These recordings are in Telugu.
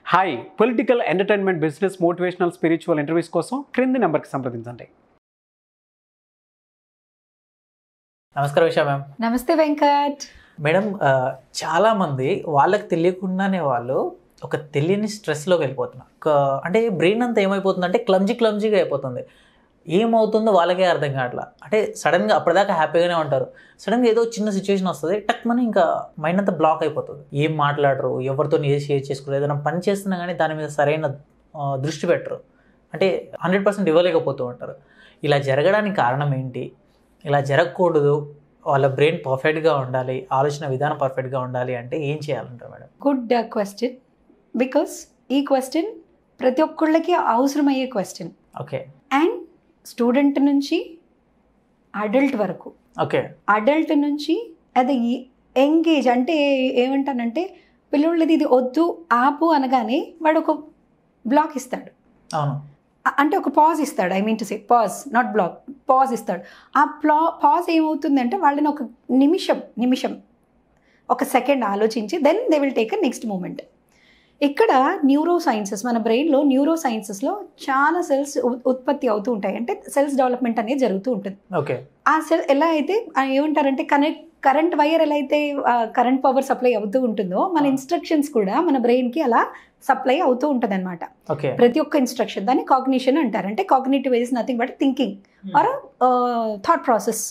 Hi political entertainment business motivational spiritual interviews కోసం క్రింది నెంబర్కి సంప్రదించండి నమస్కారం ఉషా మ్యామ్ నమస్తే వెంకట్ మేడం ఆ, చాలా మంది వాళ్ళకి తెలియకుండానే వాళ్ళు ఒక తెలియని స్ట్రెస్లోకి వెళ్ళిపోతున్నారు ఒక అంటే బ్రెయిన్ అంతా ఏమైపోతుంది అంటే క్లమ్జీ క్లమ్జీగా అయిపోతుంది ఏమవుతుందో వాళ్ళకే అర్థం కావట్లా అంటే సడన్గా అప్పటిదాకా హ్యాపీగానే ఉంటారు సడన్గా ఏదో చిన్న సిచ్యువేషన్ వస్తుంది టక్ మన ఇంకా మైండ్ అంతా బ్లాక్ అయిపోతుంది ఏం మాట్లాడరు ఎవరితో ఏది షేర్ చేసుకోరు ఏదైనా పని చేస్తున్నా కానీ దాని మీద సరైన ఆ, దృష్టి పెట్టరు అంటే హండ్రెడ్ పర్సెంట్ ఇవ్వలేకపోతూ ఉంటారు ఇలా జరగడానికి కారణం ఏంటి ఇలా జరగకూడదు వాళ్ళ బ్రెయిన్ పర్ఫెక్ట్గా ఉండాలి ఆలోచన విధానం పర్ఫెక్ట్గా ఉండాలి అంటే ఏం చేయాలంటారు మేడం గుడ్ క్వశ్చన్ బికాస్ ఈ క్వశ్చన్ ప్రతి ఒక్కళ్ళకి అవసరమయ్యే క్వశ్చన్ ఓకే అండ్ స్టూడెంట్ నుంచి అడల్ట్ వరకు ఓకే అడల్ట్ నుంచి అది ఎంగేజ్ అంటే ఏమంటానంటే పిల్లోళ్ళది ఇది వద్దు ఆపు అనగానే వాడు ఒక బ్లాక్ ఇస్తాడు అవును అ- అంటే ఒక పాజ్ ఇస్తాడు I mean to say pause not block pause ఇస్తాడు ఆ ప్లా పాజ్ ఏమవుతుందంటే వాళ్ళని ఒక నిమిషం నిమిషం ఒక సెకండ్ ఆలోచించి then they will take a next moment ఇక్కడ న్యూరో సైన్సెస్ మన బ్రెయిన్లో న్యూరో సైన్సెస్లో చాలా సెల్స్ ఉత్పత్తి అవుతూ ఉంటాయి అంటే సెల్స్ డెవలప్మెంట్ అనేది జరుగుతూ ఉంటుంది ఓకే ఆ సెల్ ఎలా అయితే ఆ ఏమంటారంటే కనెక్ట్ కరెంట్ వైర్ ఎలా అయితే కరెంట్ పవర్ సప్లై అవుతూ ఉంటుందో మన ఇన్స్ట్రక్షన్స్ కూడా మన బ్రెయిన్కి అలా సప్లై అవుతూ ఉంటుంది అనమాట ఓకే ప్రతి ఒక్క ఇన్స్ట్రక్షన్ దాన్ని కాగ్నిషన్ అంటారు అంటే cognitive is nothing but thinking or thought process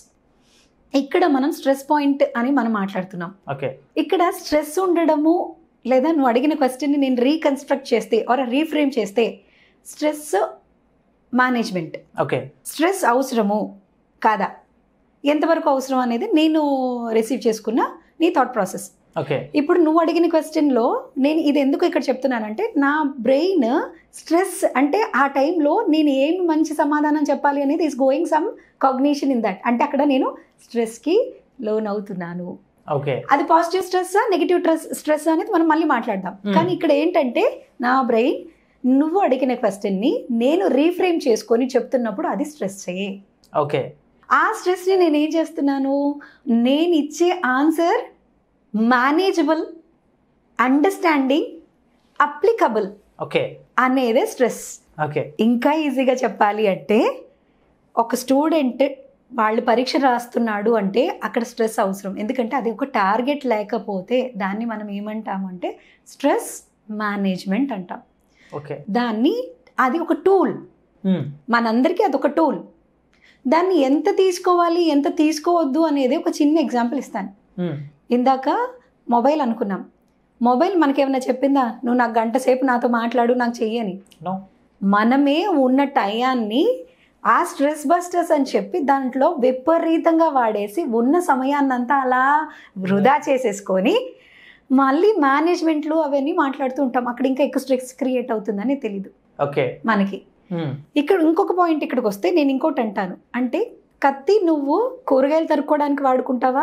ఇక్కడ మనం స్ట్రెస్ పాయింట్ అని మనం మాట్లాడుతున్నాం ఓకే ఇక్కడ స్ట్రెస్ ఉండడము లేదా నువ్వు అడిగిన క్వశ్చన్ని నేను రీకన్స్ట్రక్ట్ చేస్తే ఆర్ రీఫ్రేమ్ చేస్తే స్ట్రెస్ మేనేజ్మెంట్ ఓకే స్ట్రెస్ అవసరము కాదా ఎంతవరకు అవసరం అనేది నేను రిసీవ్ చేసుకున్న నీ థాట్ ప్రాసెస్ ఓకే ఇప్పుడు నువ్వు అడిగిన క్వశ్చన్లో నేను ఇది ఎందుకు ఇక్కడ చెప్తున్నానంటే నా బ్రెయిన్ స్ట్రెస్ అంటే ఆ టైంలో నేను ఏం మంచి సమాధానం చెప్పాలి అనేది is going some cognition in that అంటే అక్కడ నేను స్ట్రెస్కి లోన్ అవుతున్నాను ఓకే అది positive stress negative stress stress అనేది మనం మళ్ళీ మాట్లాడదాం Hmm. కానీ ఇక్కడ ఏంటంటే నా బ్రెయిన్ నువ్వు అడిగిన క్వశ్చన్ని నేను రీఫ్రేమ్ చేసుకొని చెప్తున్నప్పుడు అది స్ట్రెస్ ఓకే ఆ స్ట్రెస్ని నేను ఏం చేస్తున్నాను నేను ఇచ్చే answer manageable understanding applicable okay అనేదే స్ట్రెస్ ఓకే ఇంకా ఈజీగా చెప్పాలి అంటే ఒక స్టూడెంట్ వాళ్ళు పరీక్ష రాస్తున్నాడు అంటే అక్కడ స్ట్రెస్ అవసరం ఎందుకంటే అది ఒక టార్గెట్ లేకపోతే దాన్ని మనం ఏమంటామంటే స్ట్రెస్ మేనేజ్మెంట్ అంటాం ఓకే దాన్ని అది ఒక టూల్ మనందరికీ అదొక టూల్ దాన్ని ఎంత తీసుకోవాలి ఎంత తీసుకోవద్దు అనేది ఒక చిన్న ఎగ్జాంపుల్ ఇస్తాను ఇందాక మొబైల్ అనుకున్నాం మొబైల్ మనకేమైనా చెప్పిందా నువ్వు నాకు గంట సేపు నాతో మాట్లాడు నాకు చెయ్యని నో మనమే ఉన్న టయాన్ని ఆ స్ట్రెస్ బస్టర్స్ అని చెప్పి దాంట్లో విపరీతంగా వాడేసి ఉన్న సమయాన్నంతా అలా వృధా చేసేసుకొని మళ్ళీ మేనేజ్మెంట్లు అవన్నీ మాట్లాడుతూ ఉంటాం అక్కడ ఇంకా ఎక్కువ స్ట్రెస్ క్రియేట్ అవుతుందని తెలీదు ఓకే మనకి ఇక్కడ ఇంకొక పాయింట్ ఇక్కడికి వస్తే నేను ఇంకోటి అంటాను అంటే కత్తి నువ్వు కూరగాయలు తరుక్కోవడానికి వాడుకుంటావా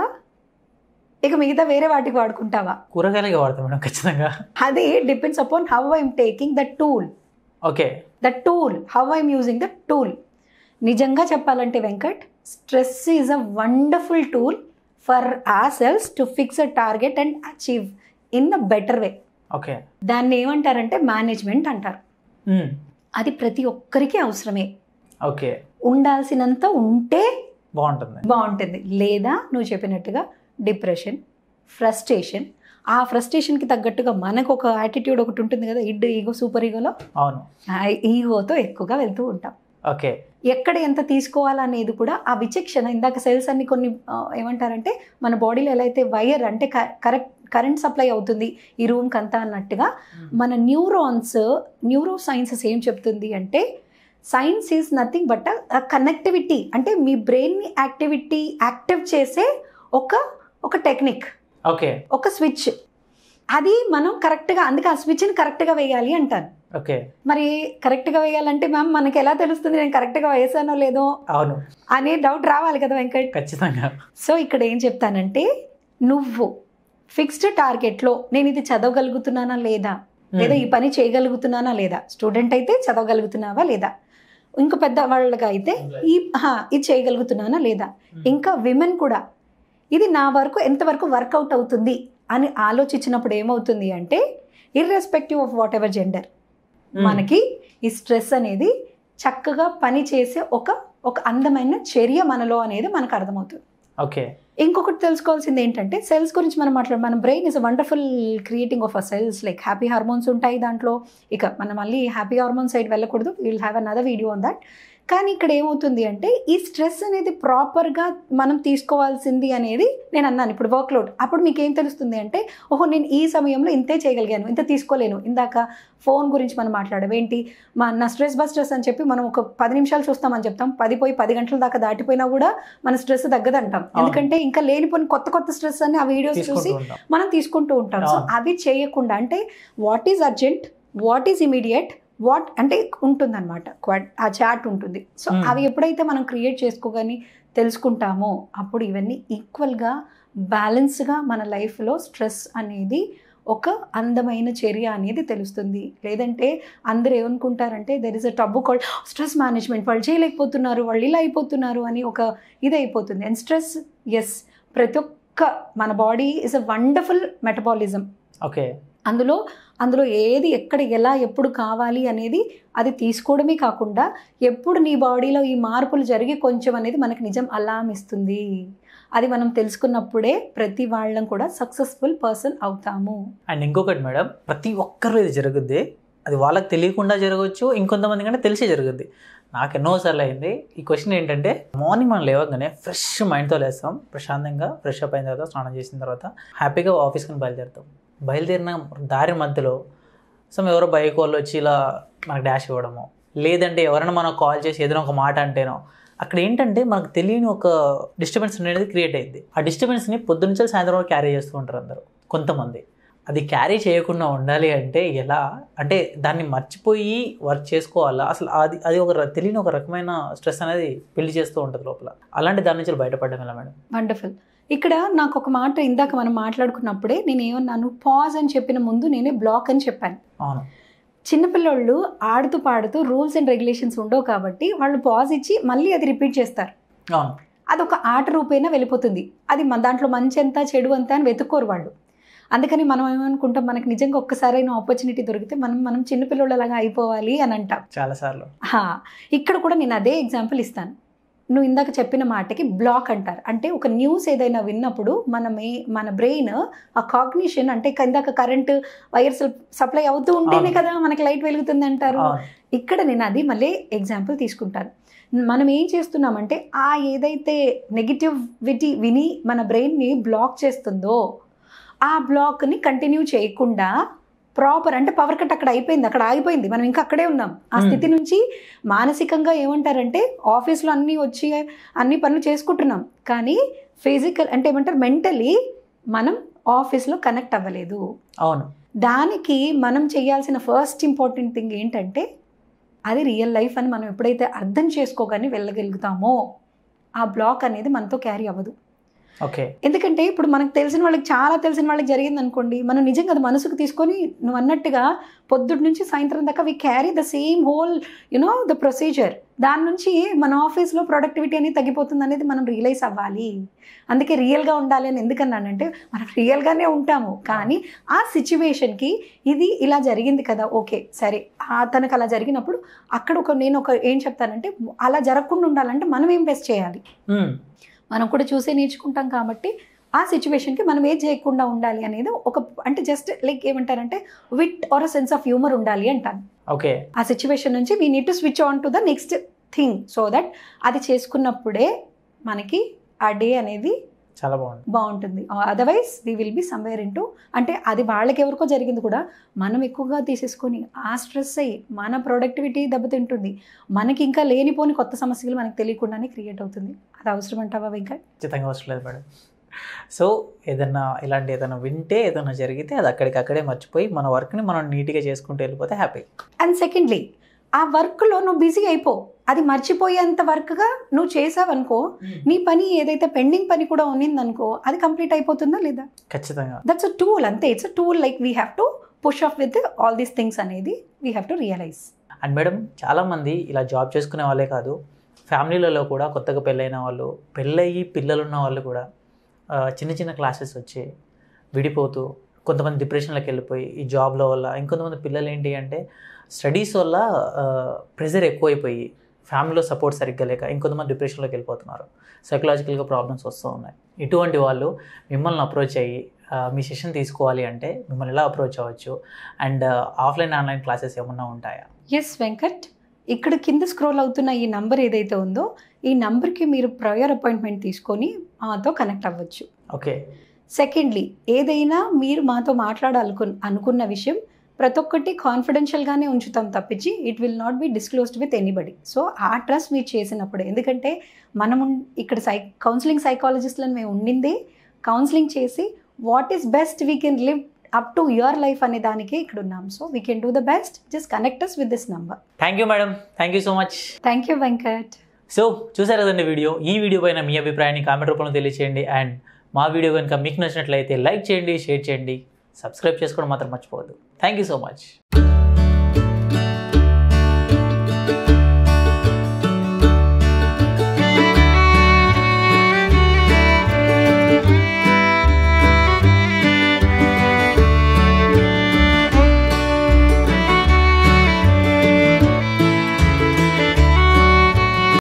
ఇక మిగతా వేరే వాటికి వాడుకుంటావా కూరగాయలకి వాడతాం మేడం ఖచ్చితంగా అది depends upon how I'm taking the tool okay the tool how I'm using the tool నిజంగా చెప్పాలంటే Venkat stress is a wonderful tool for our cells to fix a target and achieve in a better way okay దాన్ని ఏమంటారంటే మేనేజ్మెంట్ అంటారు అది ప్రతి ఒక్కరికి అవసరమే ఓకే ఉండాల్సినంత ఉంటే బాగుంటుంది బాగుంటుంది లేదా నువ్వు చెప్పినట్టుగా డిప్రెషన్ ఫ్రస్ట్రేషన్ ఆ ఫ్రస్ట్రేషన్కి తగ్గట్టుగా మనకు ఒక యాటిట్యూడ్ ఒకటి ఉంటుంది కదా ఇడ్ ఈగో సూపర్ ఈగోలో అవును ఆ ఈగోతో ఎక్కువగా వెళ్తూ ఉంటాం ఓకే ఎక్కడ ఎంత తీసుకోవాలనేది కూడా ఆ విచక్షణ ఇందాక సెల్స్ అన్ని కొన్ని ఆ, ఏమంటారంటే మన బాడీలో ఎలా అయితే వైర్ అంటే కరెక్ట్ కరెంట్ సప్లై అవుతుంది ఈ రూమ్కి అంతా అన్నట్టుగా మన న్యూరాన్స్ న్యూరో సైన్సెస్ ఏం చెప్తుంది అంటే science is nothing but connectivity అంటే మీ బ్రెయిన్ని యాక్టివిటీ యాక్టివ్ చేసే ఒక ఒక టెక్నిక్ ఓకే ఒక స్విచ్ అది మనం కరెక్ట్గా అందుకే ఆ స్విచ్ని కరెక్ట్గా వేయాలి అంటాను ఓకే మరి కరెక్ట్గా వేయాలంటే మ్యామ్ మనకి ఎలా తెలుస్తుంది నేను కరెక్ట్గా వేసానో లేదో అవును అనే డౌట్ రావాలి కదా వెంకట్ ఖచ్చితంగా సో ఇక్కడ ఏం చెప్తానంటే నువ్వు ఫిక్స్డ్ టార్గెట్లో నేను ఇది చదవగలుగుతున్నానా లేదా లేదా ఈ పని చేయగలుగుతున్నానా లేదా స్టూడెంట్ అయితే చదవగలుగుతున్నావా లేదా ఇంకా పెద్ద వాళ్ళగా అయితే ఈ హా, ఇది చేయగలుగుతున్నానా లేదా ఇంకా విమెన్ కూడా ఇది నా వరకు ఎంతవరకు వర్కౌట్ అవుతుంది అని ఆలోచించినప్పుడు ఏమవుతుంది అంటే irrespective of whatever gender మనకి ఈ స్ట్రెస్ అనేది చక్కగా పని చేసే ఒక ఒక అందమైన చర్య మనలో అనేది మనకు అర్థమవుతుంది ఓకే ఇంకొకటి తెలుసుకోవాల్సింది ఏంటంటే సెల్స్ గురించి మనం మాట్లాడు మన brain is wonderful creating of a cells like happy hormones ఉంటాయి దాంట్లో ఇక మనం మళ్ళీ హ్యాపీ హార్మోన్ సైడ్ వెళ్ళకూడదు will have another video on that కానీ ఇక్కడ ఏమవుతుంది అంటే ఈ స్ట్రెస్ అనేది ప్రాపర్గా మనం తీసుకోవాల్సింది అనేది నేను అన్నాను ఇప్పుడు వర్క్లోడ్ అప్పుడు మీకు ఏం తెలుస్తుంది అంటే ఓహో నేను ఈ సమయంలో ఇంతే చేయగలిగాను ఇంత తీసుకోలేను ఇందాక ఫోన్ గురించి మనం మాట్లాడాం ఏంటి మా నా స్ట్రెస్ బస్టర్స్ అని చెప్పి మనం ఒక పది నిమిషాలు చూస్తామని చెప్తాం పది పోయి పది గంటల దాకా దాటిపోయినా కూడా మన స్ట్రెస్ తగ్గదంటాం ఎందుకంటే ఇంకా లేనిపోని కొత్త కొత్త స్ట్రెస్ అని ఆ వీడియోస్ తీసుకుంటూ చూసి ఉంటాం మనం తీసుకుంటూ ఉంటాం సో అవును. అవి చేయకుండా అంటే what is urgent what is immediate what అంటే ఉంటుందన్నమాట క్వాడ్- ఆ చాట్ ఉంటుంది సో Hmm. అవి ఎప్పుడైతే మనం క్రియేట్ చేసుకోగాని తెలుసుకుంటామో అప్పుడు ఇవన్నీ ఈక్వల్గా బ్యాలెన్స్గా మన లైఫ్లో స్ట్రెస్ అనేది ఒక అందమైన చర్య అనేది తెలుస్తుంది లేదంటే అందరూ ఏమనుకుంటారంటే there is a taboo call stress management వాళ్ళు చేయలేకపోతున్నారు వాళ్ళు ఇలా అయిపోతున్నారు అని ఒక ఇది అయిపోతుంది అండ్ స్ట్రెస్ ఎస్ ప్రతి ఒక్క మన body is a wonderful metabolism okay అందులో అందులో ఏది ఎక్కడ ఎలా ఎప్పుడు కావాలి అనేది అది తీసుకోవడమే కాకుండా ఎప్పుడు నీ బాడీలో ఈ మార్పులు జరిగి కొంచెం అనేది మనకి నిజం అలాం ఇస్తుంది అది మనం తెలుసుకున్నప్పుడే ప్రతి వాళ్ళం కూడా సక్సెస్ఫుల్ పర్సన్ అవుతాము అండ్ ఇంకొకటి మేడం ప్రతి ఒక్కరు ఇది జరుగుద్ది అది వాళ్ళకి తెలియకుండా జరగవచ్చు ఇంకొంతమంది కంటే తెలిసే జరుగుద్ది నాకు ఎన్నోసార్లు అయింది ఈ క్వశ్చన్ ఏంటంటే మార్నింగ్ మనం లేవగానే ఫ్రెష్ మైండ్తో లేస్తాం ప్రశాంతంగా ఫ్రెష్ అప్ అయిన తర్వాత స్నానం చేసిన తర్వాత హ్యాపీగా ఆఫీస్కి బయలుదేరుతాం బయలుదేరిన దారి మధ్యలో సమ్ ఎవరో బైక్ వాళ్ళు వచ్చి ఇలా మనకు డాష్ ఇవ్వడము లేదంటే ఎవరైనా మనకు కాల్ చేసి ఏదైనా ఒక మాట అంటేనో అక్కడ ఏంటంటే మనకు తెలియని ఒక డిస్టర్బెన్స్ అనేది క్రియేట్ అయింది ఆ డిస్టర్బెన్స్ని పొద్దున్నుంచి సాయంత్రం వరకు క్యారీ చేస్తూ ఉంటారు అందరూ కొంతమంది అది క్యారీ చేయకుండా ఉండాలి అంటే ఎలా అంటే దాన్ని మర్చిపోయి వర్క్ చేసుకోవాలా అసలు అది అది ఒక ర- తెలియని ఒక రకమైన స్ట్రెస్ అనేది పెళ్లి చేస్తూ ఉంటుంది లోపల అలాంటి దాని నుంచి బయటపడడం ఎలా మేడం వండర్ఫుల్ ఇక్కడ నాకు ఒక మాట ఇందాక మనం మాట్లాడుకున్నప్పుడే నేను ఏమన్నాను పాజ్ అని చెప్పిన ముందు నేనే బ్లాక్ అని చెప్పాను అవును చిన్నపిల్లోళ్ళు ఆడుతూ పాడుతూ రూల్స్ అండ్ రెగ్యులేషన్స్ ఉండవు కాబట్టి వాళ్ళు పాజ్ ఇచ్చి మళ్ళీ అది రిపీట్ చేస్తారు అవును అదొక ఆట రూపేణా వెళ్ళిపోతుంది అది మన దాంట్లో మంచి ఎంత చెడు అంత అని వెతుక్కోరు వాళ్ళు అందుకని మనం ఏమనుకుంటాం మనకి నిజంగా ఒక్కసారైనా ఆపర్చునిటీ దొరికితే మనం మనం చిన్నపిల్లలలాగా అయిపోవాలి అని అంటాం చాలాసార్లు హా, ఇక్కడ కూడా నేను అదే ఎగ్జాంపుల్ ఇస్తాను నువ్వు ఇందాక చెప్పిన మాటకి బ్లాక్ అంటారు అంటే ఒక న్యూస్ ఏదైనా విన్నప్పుడు మన మే మన బ్రెయిన్ ఆ కాగ్నిషన్ అంటే ఇందాక కరెంట్ వైర్ సప్లై అవుతూ ఉంటేనే అవును. కదా మనకి లైట్ వెలుగుతుంది అంటారు అవును ఇక్కడ నేను అది మళ్ళీ ఎగ్జాంపుల్ తీసుకుంటాను మనం ఏం చేస్తున్నామంటే ఆ ఏదైతే నెగిటివిటీ విని మన బ్రెయిన్ని బ్లాక్ చేస్తుందో ఆ బ్లాక్ని కంటిన్యూ చేయకుండా ప్రాపర్ అంటే పవర్ కట్ అక్కడ అయిపోయింది అక్కడ ఆగిపోయింది మనం ఇంకా అక్కడే ఉన్నాం ఆ Hmm. స్థితి నుంచి మానసికంగా ఏమంటారంటే ఆఫీస్లో అన్నీ వచ్చి అన్ని పనులు చేసుకుంటున్నాం కానీ ఫిజికల్ అంటే ఏమంటారు మెంటలీ మనం ఆఫీస్లో కనెక్ట్ అవ్వలేదు అవును దానికి మనం చేయాల్సిన ఫస్ట్ ఇంపార్టెంట్ థింగ్ ఏంటంటే అది రియల్ లైఫ్ అని మనం ఎప్పుడైతే అర్థం చేసుకోగానే వెళ్ళగలుగుతామో ఆ బ్లాక్ అనేది మనతో క్యారీ అవ్వదు ఓకే ఎందుకంటే ఇప్పుడు మనకు తెలిసిన వాళ్ళకి చాలా తెలిసిన వాళ్ళకి జరిగింది అనుకోండి మనం నిజంగా అది మనసుకు తీసుకొని నువ్వు అన్నట్టుగా పొద్దుటి నుంచి సాయంత్రం దాకా we carry the same whole you know the procedure దాని నుంచి మన ఆఫీస్లో ప్రొడక్టివిటీ అనేది తగ్గిపోతుంది అనేది మనం రియలైజ్ అవ్వాలి అందుకే రియల్గా ఉండాలి అని ఎందుకన్నానంటే మనం రియల్గానే ఉంటాము కానీ ఆ సిచ్యువేషన్కి ఇది ఇలా జరిగింది కదా ఓకే సరే ఆ తనకు అలా జరిగినప్పుడు అక్కడ ఒక నేను ఒక ఏం చెప్తానంటే అలా జరగకుండా ఉండాలంటే మనం ఏం బెస్ట్ చేయాలి మ్మ్. మనం కూడా చూసే నేర్చుకుంటాం కాబట్టి ఆ సిచ్యువేషన్కి మనం ఏం చేయకుండా ఉండాలి అనేది ఒక అంటే జస్ట్ లైక్ ఏమంటారంటే wit or a sense of humour ఉండాలి అంటాను ఓకే ఆ సిచ్యువేషన్ నుంచి we need to switch on to the next thing so that అది చేసుకున్నప్పుడే మనకి ఆ డే అనేది చాలా బాగుంది బాగుంటుంది otherwise we will be somewhere into అంటే అది వాళ్ళకి ఎవరికో జరిగింది కూడా మనం ఎక్కువగా తీసేసుకొని ఆ స్ట్రెస్ అయ్యి మన ప్రొడక్టివిటీ దెబ్బతింటుంది మనకి ఇంకా లేనిపోని కొత్త సమస్యలు మనకి తెలియకుండానే క్రియేట్ అవుతుంది అది అవసరం అంటావా వెంకట్ ఖచ్చితంగా అవసరం లేదు మేడం సో ఏదన్నా ఇలాంటి ఏదైనా వింటే ఏదైనా జరిగితే అది అక్కడికక్కడే మర్చిపోయి మన వర్క్ని మనం నీట్గా చేసుకుంటూ వెళ్ళిపోతే హ్యాపీ అండ్ సెకండ్లీ ఆ వర్క్లో నువ్వు బిజీ అయిపో అది మర్చిపోయేంత వర్క్గా నువ్వు చేసావనుకో నీ పని ఏదైతే పెండింగ్ పని కూడా ఉన్నిందనుకో అది కంప్లీట్ అయిపోతుందా లేదా ఖచ్చితంగా దట్స్ అ టూల్ అంతే it's a tool like we have to push off with all these things అనేది we have to realise and madam చాలామంది ఇలా జాబ్ చేసుకునే వాళ్ళే కాదు ఫ్యామిలీలలో కూడా కొత్తగా పెళ్ళైన వాళ్ళు పెళ్ళయి పిల్లలు ఉన్న వాళ్ళు కూడా ఆ, చిన్న చిన్న క్లాసెస్ వచ్చి విడిపోతూ కొంతమంది డిప్రెషన్లోకి వెళ్ళిపోయి ఈ జాబ్ల వల్ల ఇంకొంతమంది పిల్లలు ఏంటి అంటే స్టడీస్ వల్ల ప్రెషర్ ఎక్కువైపోయి ఫ్యామిలీలో సపోర్ట్ సరిగ్గా లేక ఇంకొంతమంది డిప్రెషన్లోకి వెళ్ళిపోతున్నారు సైకలాజికల్గా ప్రాబ్లమ్స్ వస్తూ ఉన్నాయి ఇటువంటి వాళ్ళు మిమ్మల్ని అప్రోచ్ అయ్యి ఆ, మీ సెషన్ తీసుకోవాలి అంటే మిమ్మల్ని ఎలా అప్రోచ్ అవ్వచ్చు అండ్ ఆఫ్లైన్ ఆన్లైన్ క్లాసెస్ ఏమన్నా ఉంటాయా ఎస్ వెంకట్ ఇక్కడ కింద స్క్రోల్ అవుతున్న ఈ నంబర్ ఏదైతే ఉందో ఈ నంబర్కి మీరు ప్రయర్ అపాయింట్మెంట్ తీసుకొని మాతో కనెక్ట్ అవ్వచ్చు ఓకే సెకండ్లీ ఏదైనా మీరు మాతో మాట్లాడాలకు అనుకున్న విషయం ప్రతి ఒక్కటి కాన్ఫిడెన్షియల్గానే ఉంచుతాం తప్పించి it will not be disclosed with anybody so ఆ ట్రస్ట్ మీరు చేసినప్పుడు ఎందుకంటే మనం ఉన్- ఇక్కడ సై కౌన్సిలింగ్ సైకాలజిస్ట్లను మేము ఉండిందే కౌన్సిలింగ్ చేసి what is best we can live up to your life అనే దానికే ఇక్కడ ఉన్నాం so we can do the best just connect us with this number thank you madam thank you so much thank you Venkat so చూసారు కదండి వీడియో ఈ వీడియో పైన మీ అభిప్రాయాన్ని కామెంట్ రూపంలో తెలియచేయండి అండ్ మా వీడియో కనుక మీకు నచ్చినట్లయితే లైక్ చేయండి షేర్ చేయండి సబ్స్క్రైబ్ చేసుకోవడం మాత్రం మర్చిపోవద్దు థ్యాంక్ యూ సో మచ్